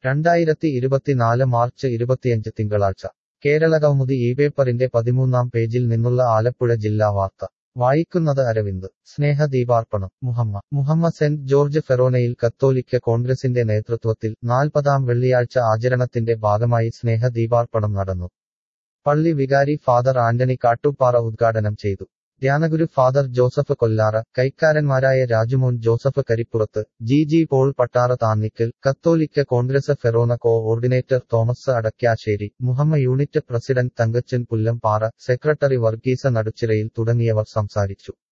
രണ്ടായിരത്തി ഇരുപത്തിനാല് മാർച്ച് ഇരുപത്തിയഞ്ച് തിങ്കളാഴ്ച കേരളകൗമുദി ഈ പേപ്പറിന്റെ പതിമൂന്നാം പേജിൽ നിന്നുള്ള ആലപ്പുഴ ജില്ലാ വാർത്ത വായിക്കുന്നത് അരവിന്ദ് സ്നേഹദീപാർപ്പണം മുഹമ്മ മുഹമ്മ സെന്റ് ജോർജ് ഫെറോനയിൽ കത്തോലിക്ക കോൺഗ്രസിന്റെ നേതൃത്വത്തിൽ നാൽപ്പതാം വെള്ളിയാഴ്ച ആചരണത്തിന്റെ ഭാഗമായി സ്നേഹദീപാർപ്പണം നടന്നു പള്ളി വികാരി ഫാദർ ആന്റണി കാട്ടുപാറ ഉദ്ഘാടനം ചെയ്തു ധ്യാനഗുരു ഫാദർ ജോസഫ് കൊല്ലാറ കൈക്കാരന്മാരായ Rajumon Joseph Karippurath G G Paul Pattara Thannikkal കത്തോലിക്ക കോൺഗ്രസ് ഫെറോന coordinator Thomas Adakkassery Muhamma unit president Thankachan Pullampara secretary Varghese നടുച്ചിറയിൽ തുടങ്ങിയവർ സംസാരിച്ചു